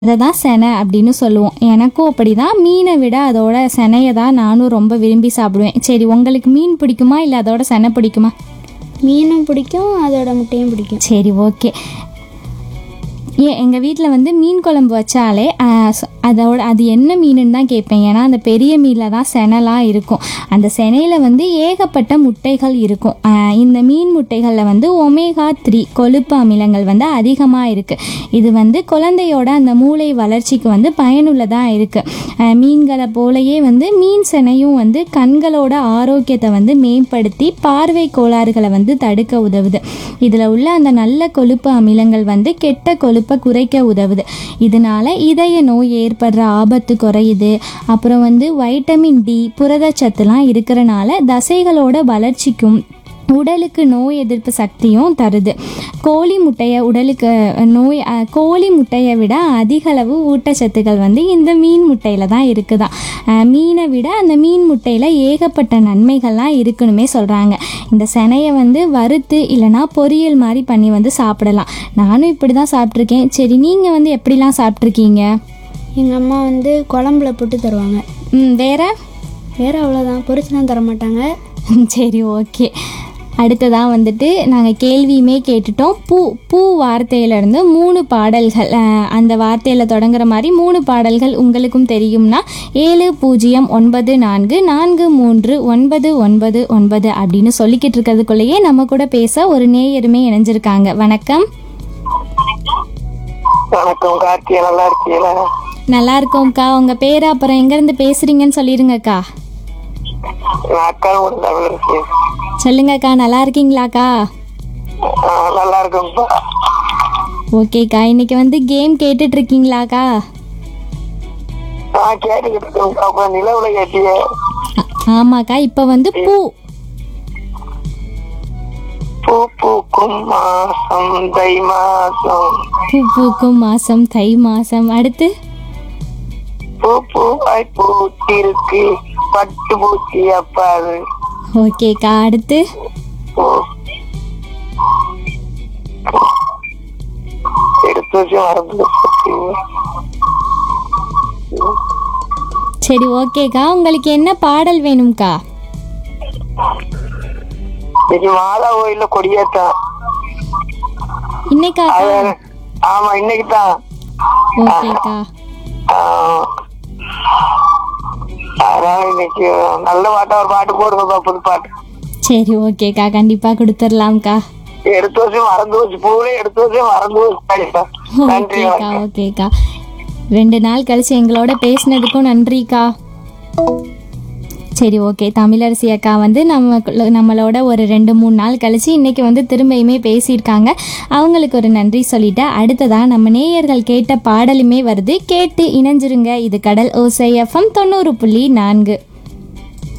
அதை தான் செனை அப்படின்னு சொல்லுவோம் எனக்கும் அப்படி தான் மீனை விட அதோட செனையை தான் நானும் ரொம்ப விரும்பி சாப்பிடுவேன் சரி உங்களுக்கு மீன் பிடிக்குமா இல்லை அதோட செனை பிடிக்குமா மீனும் பிடிக்கும் அதோட முட்டையும் பிடிக்கும் சரி ஓகே ஏன் எங்கள் வீட்டில் வந்து மீன் குழம்பு வச்சாலே ஆ, ச- அதோட அது என்ன மீனுன்னு தான் கேட்பேன் ஏன்னா அந்த பெரிய மீனில் தான் செனைலாம் இருக்கும் அந்த செனையில் வந்து ஏகப்பட்ட முட்டைகள் இருக்கும் ஆ, இந்த மீன் முட்டைகளில் வந்து ஒமேகா த்ரீ கொழுப்பு அமிலங்கள் வந்து அதிகமாக இருக்குது இது வந்து குழந்தையோட அந்த மூளை வளர்ச்சிக்கு வந்து பயனுள்ளதாக இருக்குது மீன்களை போலயே வந்து மீன் செனையும் வந்து கண்களோட ஆரோக்கியத்தை வந்து மேம்படுத்தி பார்வை கோளாறுகளை வந்து தடுக்க உதவுது இதில் உள்ள அந்த நல்ல கொழுப்பு அமிலங்கள் வந்து கெட்ட கொழுப்பை குறைக்க உதவுது இதனால இதய நோய் ஏற்படுற ஆபத்து குறையுது அப்புறம் வந்து வைட்டமின் டி புரதச்சத்துலாம் இருக்கிறனால தசைகளோட வளர்ச்சிக்கும் உடலுக்கு நோய் எதிர்ப்பு சக்தியும் தருது கோழி முட்டையை உடலுக்கு அஹ், நோய் அஹ், கோழி முட்டையை விட அதிக அளவு ஊட்டச்சத்துக்கள் வந்து இந்த மீன் முட்டையில் தான் இருக்குதாம் அஹ், மீனை விட அந்த மீன் முட்டையில் ஏகப்பட்ட நன்மைகள்லாம் இருக்குனுமே சொல்கிறாங்க இந்த செனையை வந்து வறுத்து இல்லைனா பொரியல் மாதிரி பண்ணி வந்து சாப்பிடலாம் நானும் இப்படி தான் சாப்பிட்ருக்கேன் சரி நீங்கள் வந்து எப்படிலாம் சாப்பிட்ருக்கீங்க எங்கள் அம்மா வந்து குழம்புல போட்டு தருவாங்க ம் வேற வேறு அவ்வளோதான் பொரிச்சுலாம் தர மாட்டாங்க சரி ஓகே அடுத்ததாக வந்துட்டு நாங்கள் கேள்வியுமே கேட்டுட்டோம் பூ பூ வார்த்தையிலேருந்து மூணு பாடல்கள் அஹ், அந்த வார்த்தையில் தொடங்குற மாதிரி மூணு பாடல்கள் உங்களுக்கும் தெரியும்னா ஏழு பூஜ்ஜியம் ஒன்பது நான்கு நான்கு மூன்று ஒன்பது ஒன்பது ஒன்பது அப்படின்னு சொல்லிக்கிட்டு இருக்கிறதுக்குள்ளேயே நம்ம கூட பேச ஒரு நேயருமே இணைஞ்சிருக்காங்க வணக்கம் வணக்கம் கார்த்தியா நல்லா இருக்கீங்களா நல்லா இருக்கோம்க்கா உங்கள் பேர் அப்புறம் எங்கேருந்து பேசுகிறீங்கன்னு சொல்லிடுங்கக்கா நான் அக்கா ஒரு தமிழரசி சொல்லுங்கக்கா நல்லா இருக்கீங்களாக்கா ஆ, நல்லா இருக்கும்ப்பா ஓகேக்கா இன்னைக்கு வந்து கேம் கேட்டுட்டு இருக்கீங்களாக்கா நான் கேட்டுக்கிட்டு இருக்கேன்ப்பா அப்ப நிலவுல கேட்டிய ஆ- ஆமாக்கா இப்போ வந்து பூ பூ பூக்கும் மாசம் தை மாசம் பூ பூக்கும் மாசம் தை மாசம் அடுத்து பூ பூவாய் பூத்திருக்கு பட்டு பூச்சி அப்பாது ஓகேக்கா அடுத்து பூ எடுத்து வச்சு மறந்து சரி ஓகேக்கா உங்களுக்கு என்ன பாடல் வேணும்க்கா இன்னைக்கு மாதா கோயில்ல கொடியேத்தான் இன்னைக்கா அது ஆமா இன்னைக்கு தான் ஓகேக்கா அதனால இன்னைக்கு நல்ல பாட்டா ஒரு பாட்டு போடுங்கப்பா புது பாட்டு சரி ஓகேக்கா கண்டிப்பாக கொடுத்துடலாம்க்கா எடுத்து வச்சு மறந்து வச்சு பூவிலே எடுத்து வச்சு மறந்து வச்சு நன்றி ஓகேக்கா ஓகேக்கா ரெண்டு நாள் கழிச்சு எங்களோட பேசினதுக்கும் நன்றிக்கா சரி ஓகே தமிழரசி அக்கா வந்து நம்ம நம்மளோட ஒரு ரெண்டு மூணு நாள் கழிச்சு இன்னைக்கு வந்து திரும்பியுமே பேசியிருக்காங்க அவங்களுக்கு ஒரு நன்றி சொல்லிட்டு அடுத்ததாக நம்ம நேயர்கள் கேட்ட பாடலுமே வருது கேட்டு இணைஞ்சிருங்க இது கடல் ஓசை எஃப்எம் தொண்ணூறு புள்ளி நான்கு